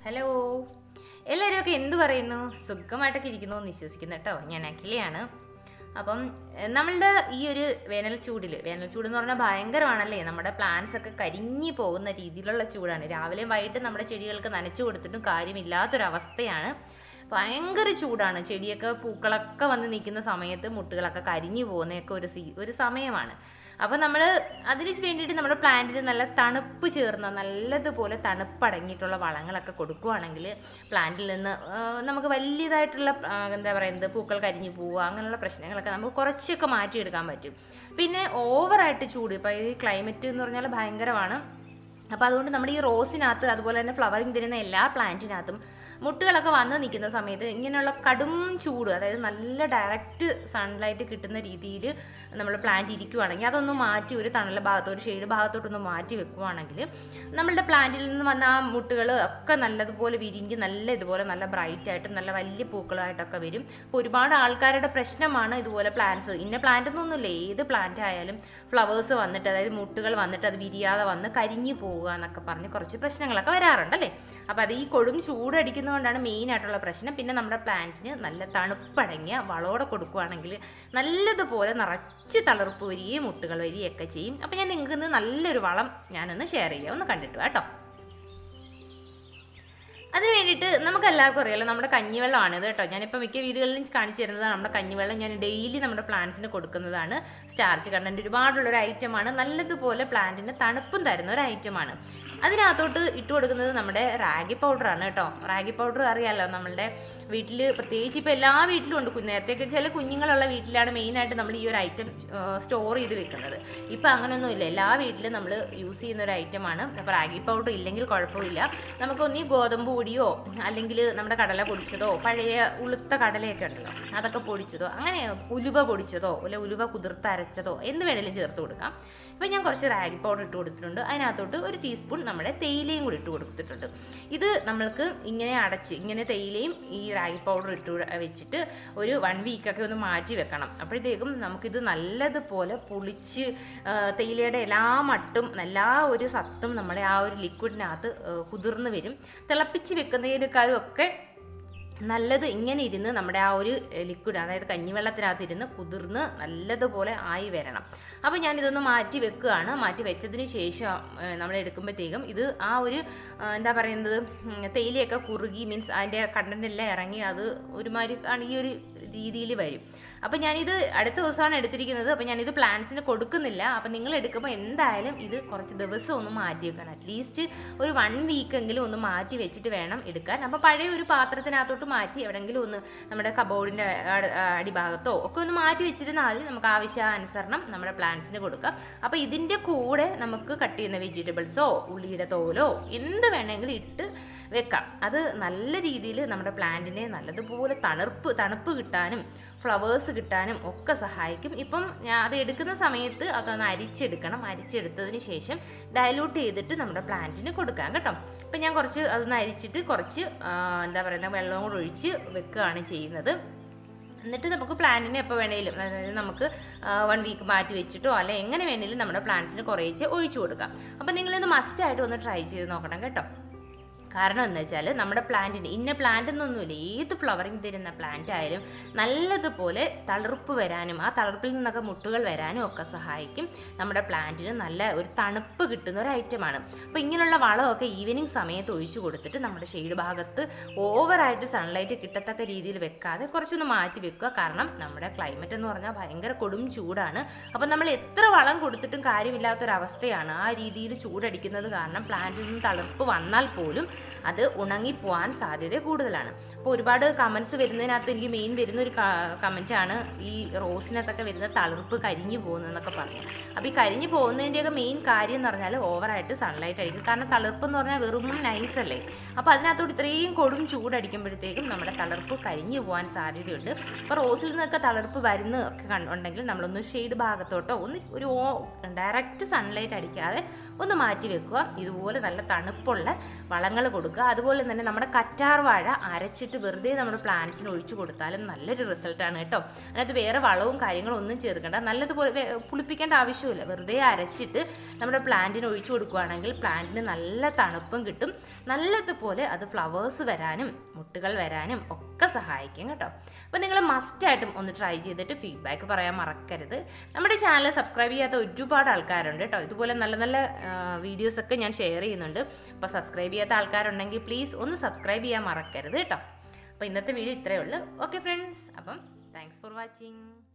hello എല്ലാവരും ഒക്കെ എന്ത് പറയുന്നു സുഖമായിട്ടൊക്കെ ഇരിക്കുന്നു എന്ന് വിശ്വസിക്കുന്നു കേട്ടോ ഞാൻ അഖിലയാണ് അപ്പം എഹ്, നമ്മളുടെ ഈ ഒരു വേനൽ ചൂടിൽ വേനൽ ചൂട് എന്ന് പറഞ്ഞാൽ ഭയങ്കരമാണല്ലേ നമ്മുടെ പ്ലാന്റ്സ് ഒക്കെ കരിഞ്ഞു പോകുന്ന രീതിയിലുള്ള ചൂടാണ് രാവിലെയും വൈകിട്ട് നമ്മുടെ ചെടികൾക്ക് നനച്ചു കൊടുത്തിട്ടും കാര്യമില്ലാത്തൊരവസ്ഥയാണ് ഭയങ്കര ചൂടാണ് ചെടിയൊക്കെ പൂക്കളൊക്കെ വന്ന് നിൽക്കുന്ന സമയത്ത് മുട്ടുകളൊക്കെ കരിഞ്ഞു പോകുന്നതൊക്കെ ഒരു സീ ഒരു സമയമാണ് അപ്പോൾ നമ്മൾ അതിന് വേണ്ടിയിട്ട് നമ്മുടെ പ്ലാന്റിന് നല്ല തണുപ്പ് ചേർന്ന നല്ലതുപോലെ തണുപ്പടങ്ങിയിട്ടുള്ള വളങ്ങളൊക്കെ കൊടുക്കുകയാണെങ്കിൽ പ്ലാന്റിൽ നിന്ന് ആ, നമുക്ക് വലിയതായിട്ടുള്ള ആ, എന്താ പറയുന്നത് പൂക്കൾ കരിഞ്ഞു പോവുക അങ്ങനെയുള്ള പ്രശ്നങ്ങളൊക്കെ നമുക്ക് കുറച്ചൊക്കെ മാറ്റിയെടുക്കാൻ പറ്റും പിന്നെ ഓവറായിട്ട് ചൂട് ഇപ്പോൾ ഈ ക്ലൈമറ്റ് എന്ന് പറഞ്ഞാൽ ഭയങ്കരമാണ് അപ്പോൾ അതുകൊണ്ട് നമ്മുടെ ഈ റോസിനകത്ത് അതുപോലെ തന്നെ ഫ്ലവറിങ് തരുന്ന എല്ലാ പ്ലാന്റിനകത്തും മുട്ടുകളൊക്കെ വന്ന് നിൽക്കുന്ന സമയത്ത് ഇങ്ങനെയുള്ള കടും ചൂട് അതായത് നല്ല ഡയറക്റ്റ് സൺലൈറ്റ് കിട്ടുന്ന രീതിയിൽ നമ്മൾ പ്ലാന്റ് ഇരിക്കുവാണെങ്കിൽ അതൊന്ന് മാറ്റി ഒരു തണല ഭാഗത്തോ ഒരു ഷെയ്ഡ് ഭാഗത്തോട്ടൊന്ന് മാറ്റി വെക്കുവാണെങ്കിൽ നമ്മളുടെ പ്ലാന്റിൽ നിന്ന് വന്ന ആ മുട്ടുകൾ ഒക്കെ നല്ലതുപോലെ വിരിഞ്ഞ് നല്ല ഇതുപോലെ നല്ല ബ്രൈറ്റ് ആയിട്ട് നല്ല വലിയ പൂക്കളായിട്ടൊക്കെ വരും അപ്പോൾ ഒരുപാട് ആൾക്കാരുടെ പ്രശ്നമാണ് ഇതുപോലെ പ്ലാന്റ്സ് ഇന്ന പ്ലാന്റ് എന്നൊന്നുമില്ല ഏത് പ്ലാന്റ് ആയാലും ഫ്ലവേഴ്സ് വന്നിട്ട് അതായത് മുട്ടുകൾ വന്നിട്ട് അത് വിരിയാതെ വന്ന് കരിഞ്ഞു പോവുക എന്നൊക്കെ പറഞ്ഞ് കുറച്ച് പ്രശ്നങ്ങളൊക്കെ വരാറുണ്ട് അല്ലേ അപ്പോൾ അത് ഈ കൊടും ചൂടടിക്കുന്നതുകൊണ്ടാണ് മെയിൻ ആയിട്ടുള്ള പ്രശ്നം പിന്നെ നമ്മുടെ പ്ലാന്റിന് നല്ല തണുപ്പടങ്ങിയ വളോടെ കൊടുക്കുകയാണെങ്കിൽ നല്ലതുപോലെ നിറച്ച് തളർപ്പ് വരികയും മുട്ടുകൾ വരികയൊക്കെ ചെയ്യും അപ്പോൾ ഞാൻ നിങ്ങൾക്ക് ഇന്ന് നല്ലൊരു വളം ഞാനൊന്ന് ഷെയർ ചെയ്യാം ഒന്ന് കണ്ടിട്ട് വാ കേട്ടോ അതിന് വേണ്ടിയിട്ട് നമുക്ക് എല്ലാവർക്കും അറിയാലോ നമ്മുടെ കഞ്ഞിവെള്ളമാണ് ഇത് കേട്ടോ ഞാനിപ്പോൾ മിക്ക വീടുകളിലും കാണിച്ചു തരുന്നത് നമ്മുടെ കഞ്ഞിവെള്ളം ഞാൻ ഡെയിലി നമ്മുടെ പ്ലാന്റ്സിന് കൊടുക്കുന്നതാണ് സ്റ്റാർച്ച് കണ്ടന്റ് ഒരുപാടുള്ളൊരു ഐറ്റമാണ് നല്ലതുപോലെ പ്ലാന്റിന് തണുപ്പും തരുന്ന ഒരു ഐറ്റമാണ് അതിനകത്തോട്ട് ഇട്ട് കൊടുക്കുന്നത് നമ്മുടെ റാഗി പൗഡറാണ് കേട്ടോ റാഗി പൗഡർ അറിയാലോ നമ്മളുടെ വീട്ടിൽ പ്രത്യേകിച്ച് ഇപ്പോൾ എല്ലാ വീട്ടിലും ഉണ്ട് കു- നേരത്തെയൊക്കെ ചില കുഞ്ഞുങ്ങളുള്ള വീട്ടിലാണ് മെയിനായിട്ട് നമ്മൾ ഈ ഒരു ഐറ്റം സ്റ്റോർ ചെയ്ത് വെക്കുന്നത് ഇപ്പോൾ അങ്ങനെയൊന്നുമില്ല എല്ലാ വീട്ടിലും നമ്മൾ യൂസ് ചെയ്യുന്ന ഒരു ഐറ്റമാണ് അപ്പോൾ റാഗി പൗഡർ ഇല്ലെങ്കിൽ കുഴപ്പമില്ല നമുക്കൊന്നീ ഗോതമ്പ് പൊടിയോ അല്ലെങ്കിൽ നമ്മുടെ കടല പൊടിച്ചതോ പഴയ ഉളുത്ത കടലയൊക്കെ ഉണ്ടല്ലോ അതൊക്കെ പൊടിച്ചതോ അങ്ങനെ ഉലുവ പൊടിച്ചതോ അല്ലെ ഉലുവ കുതിർത്ത് അരച്ചതോ എന്ത് വേണേലും ചേർത്ത് കൊടുക്കാം ഇപ്പോൾ ഞാൻ കുറച്ച് റാഗി പൗഡർ ഇട്ട് കൊടുത്തിട്ടുണ്ട് അതിനകത്തോട്ട് ഒരു ടീസ്പൂൺ നമ്മുടെ തേയിലയും കൂടി ഇട്ട് കൊടുത്തിട്ടുണ്ട് ഇത് നമ്മൾക്ക് ഇങ്ങനെ അടച്ച് ഇങ്ങനെ തേയിലയും ഈ റാഗി പൗഡർ ഇട്ട് കൊടു- വെച്ചിട്ട് ഒരു വൺ വീക്കൊക്കെ ഒന്ന് മാറ്റി വെക്കണം അപ്പോഴത്തേക്കും നമുക്കിത് നല്ലതുപോലെ പുളിച്ച് ആ, തേയിലയുടെ എല്ലാ മട്ടും എല്ലാ ഒരു സത്തും നമ്മുടെ ആ ഒരു ലിക്വിഡിനകത്ത് ആ, കുതിർന്ന് വരും തിളപ്പിച്ച് വെക്കുന്നതിനേക്കാളും ഒക്കെ നല്ലത് ഇങ്ങനെ ഇരുന്ന് നമ്മുടെ ആ ഒരു ലിക്വിഡ് അതായത് കഞ്ഞിവെള്ളത്തിനകത്ത് ഇരുന്ന് കുതിർന്ന് നല്ലതുപോലെ ആയി വരണം അപ്പോൾ ഞാനിതൊന്ന് മാറ്റി വെക്കുകയാണ് മാറ്റി വെച്ചതിന് ശേഷം ഏഹ്, നമ്മൾ എടുക്കുമ്പോഴത്തേക്കും ഇത് ആ ഒരു ആ, എന്താ പറയുന്നത് ഉം, തേയിലയൊക്കെ കുറുകി മീൻസ് അതിൻ്റെ കണ്ടന്റ് എല്ലാം ഇറങ്ങി അത് ഒരുമാതിരി ആണ് ഈ ഒരു രീതിയിൽ വരും അപ്പോൾ ഞാനിത് അടുത്ത ദിവസമാണ് എടുത്തിരിക്കുന്നത് അപ്പോൾ ഞാനിത് പ്ലാന്റ്സിന് കൊടുക്കുന്നില്ല അപ്പോൾ നിങ്ങൾ എടുക്കുമ്പോൾ എന്തായാലും ഇത് കുറച്ച് ദിവസം ഒന്ന് മാറ്റി വെക്കണം അറ്റ്ലീസ്റ്റ് ഒരു വൺ വീക്കെങ്കിലും ഒന്ന് മാറ്റി വെച്ചിട്ട് വേണം എടുക്കാൻ അപ്പോൾ പഴയ ഒരു പാത്രത്തിനകത്തോട്ട് മാറ്റി എവിടെയെങ്കിലും ഒന്ന് നമ്മുടെ കബോർഡിൻ്റെ അടിഭാഗത്തോ ഒക്കെ ഒന്ന് മാറ്റി വെച്ചിരുന്നാൽ നമുക്ക് ആവശ്യാനുസരണം നമ്മുടെ പ്ലാന്റ്സിന് കൊടുക്കാം അപ്പോൾ ഇതിൻ്റെ കൂടെ നമുക്ക് കട്ട് ചെയ്യുന്ന വെജിറ്റബിൾസോ ഉള്ളിയുടെ തോലോ എന്ത് വേണമെങ്കിലും ഇട്ട് വെക്കാം അത് നല്ല രീതിയിൽ നമ്മുടെ പ്ലാന്റിനെ നല്ലതുപോലെ തണുപ്പ് തണുപ്പ് കിട്ടാനും ഫ്ലവേഴ്സ് കിട്ടാനും ഒക്കെ സഹായിക്കും ഇപ്പം ഞാൻ അത് എടുക്കുന്ന സമയത്ത് അതൊന്ന് അരിച്ചെടുക്കണം അരിച്ചെടുത്തതിന് ശേഷം ഡയലൂട്ട് ചെയ്തിട്ട് നമ്മുടെ പ്ലാന്റിന് കൊടുക്കാം കേട്ടോ ഇപ്പം ഞാൻ കുറച്ച് അതൊന്ന് അരിച്ചിട്ട് കുറച്ച് ആ, എന്താ പറയുക വെള്ളവും കൂടെ ഒഴിച്ച് വെക്കുകയാണ് ചെയ്യുന്നത് എന്നിട്ട് നമുക്ക് പ്ലാന്റിന് എപ്പോൾ വേണേലും അതായത് നമുക്ക് വൺ വീക്ക് മാറ്റി വെച്ചിട്ടോ അല്ലെ എങ്ങനെ വേണേലും നമ്മുടെ പ്ലാന്റ്സിന് കുറേശ്ശെ ഒഴിച്ചു കൊടുക്കാം അപ്പം നിങ്ങളിത് മസ്റ്റായിട്ട് ഒന്ന് ട്രൈ ചെയ്ത് നോക്കണം കേട്ടോ കാരണം എന്താ വെച്ചാൽ നമ്മുടെ പ്ലാന്റിന് ഇന്ന പ്ലാന്റ് എന്നൊന്നുമില്ല ഏത് ഫ്ലവറിങ് തരുന്ന പ്ലാന്റ് ആയാലും നല്ലതുപോലെ തളിർപ്പ് വരാനും ആ തളിർപ്പിൽ നിന്നൊക്കെ മുട്ടുകൾ വരാനും ഒക്കെ സഹായിക്കും നമ്മുടെ പ്ലാന്റിന് നല്ല ഒരു തണുപ്പ് കിട്ടുന്ന ഒരു ഐറ്റമാണ് അപ്പോൾ ഇങ്ങനെയുള്ള വളമൊക്കെ ഈവനിങ് സമയത്ത് ഒഴിച്ചു കൊടുത്തിട്ട് നമ്മുടെ ഷെയ്ഡ് ഭാഗത്ത് ഓവറായിട്ട് സൺലൈറ്റ് കിട്ടത്തക്ക രീതിയിൽ വെക്കാതെ കുറച്ചൊന്ന് മാറ്റി വെക്കുക കാരണം നമ്മുടെ ക്ലൈമറ്റ് എന്ന് പറഞ്ഞാൽ ഭയങ്കര കൊടും ചൂടാണ് അപ്പോൾ നമ്മൾ എത്ര വളം കൊടുത്തിട്ടും കാര്യമില്ലാത്തൊരവസ്ഥയാണ് ആ രീതിയിൽ ചൂടടിക്കുന്നത് കാരണം പ്ലാന്റിൽ നിന്ന് തളിർപ്പ് വന്നാൽ പോലും അത് ഉണങ്ങിപ്പോവാൻ സാധ്യത കൂടുതലാണ് അപ്പോൾ ഒരുപാട് കമൻസ് വരുന്നതിനകത്ത് എനിക്ക് മെയിൻ വരുന്ന ഒരു കമൻറ്റാണ് ഈ റോസിനകത്തൊക്കെ വരുന്ന തളിർപ്പ് കരിഞ്ഞു പോകുന്നതെന്നൊക്കെ പറഞ്ഞു അപ്പോൾ ഈ കരിഞ്ഞു പോകുന്നതിൻ്റെയൊക്കെ മെയിൻ കാര്യം എന്ന് പറഞ്ഞാൽ ഓവറായിട്ട് സൺലൈറ്റ് അടിക്കും കാരണം തളിർപ്പ് എന്ന് പറഞ്ഞാൽ വെറും നൈസ് അല്ലേ അപ്പോൾ അതിനകത്തോട്ട് ഇത്രയും കൊടും ചൂടടിക്കുമ്പോഴത്തേക്കും നമ്മുടെ തളിർപ്പ് കരിഞ്ഞു പോകാൻ സാധ്യതയുണ്ട് അപ്പോൾ റോസിൽ നിന്നൊക്കെ തളിർപ്പ് വരുന്ന ഒക്കെ കണ്ടുണ്ടെങ്കിൽ നമ്മളൊന്ന് ഷെയ്ഡ് ഭാഗത്തോട്ടോ ഒന്ന് ഒരു ഡയറക്റ്റ് സൺലൈറ്റ് അടിക്കാതെ ഒന്ന് മാറ്റി വെക്കുക ഇതുപോലെ നല്ല തണുപ്പുള്ള വളങ്ങൾ കൊടുക്കുക അതുപോലെ തന്നെ നമ്മുടെ കറ്റാർ വാഴ അരച്ചിട്ട് വെറുതെ നമ്മുടെ പ്ലാന്റ്സിന് ഒഴിച്ചു കൊടുത്താലും നല്ലൊരു റിസൾട്ടാണ് കേട്ടോ അതിനകത്ത് വേറെ വളവും കാര്യങ്ങളും ഒന്നും ചേർക്കണ്ട നല്ലതുപോലെ വേ- പുളിപ്പിക്കേണ്ട ആവശ്യമില്ല വെറുതെ അരച്ചിട്ട് നമ്മുടെ പ്ലാന്റിന് ഒഴിച്ചു കൊടുക്കുകയാണെങ്കിൽ പ്ലാന്റിന് നല്ല തണുപ്പും കിട്ടും നല്ലതുപോലെ അത് ഫ്ലവേഴ്സ് വരാനും മുട്ടുകൾ വരാനും ഒക്കെ സഹായിക്കും കേട്ടോ അപ്പോൾ നിങ്ങൾ മസ്റ്റായിട്ടും ഒന്ന് ട്രൈ ചെയ്തിട്ട് ഫീഡ്ബാക്ക് പറയാൻ മറക്കരുത് നമ്മുടെ ചാനൽ സബ്സ്ക്രൈബ് ചെയ്യാത്ത ഒരുപാട് ആൾക്കാരുണ്ട് കേട്ടോ ഇതുപോലെ നല്ല നല്ല വീഡിയോസ് ഒക്കെ ഞാൻ ഷെയർ ചെയ്യുന്നുണ്ട് അപ്പോൾ സബ്സ്ക്രൈബ് ചെയ്യാത്ത ആൾക്കാരുണ്ടെങ്കിൽ പ്ലീസ് ഒന്ന് സബ്സ്ക്രൈബ് ചെയ്യാൻ മറക്കരുത് കേട്ടോ അപ്പോൾ ഇന്നത്തെ വീഡിയോ ഇത്രയേ ഉള്ളൂ ഓക്കെ ഫ്രണ്ട്സ് അപ്പം താങ്ക്സ് ഫോർ വാച്ചിങ്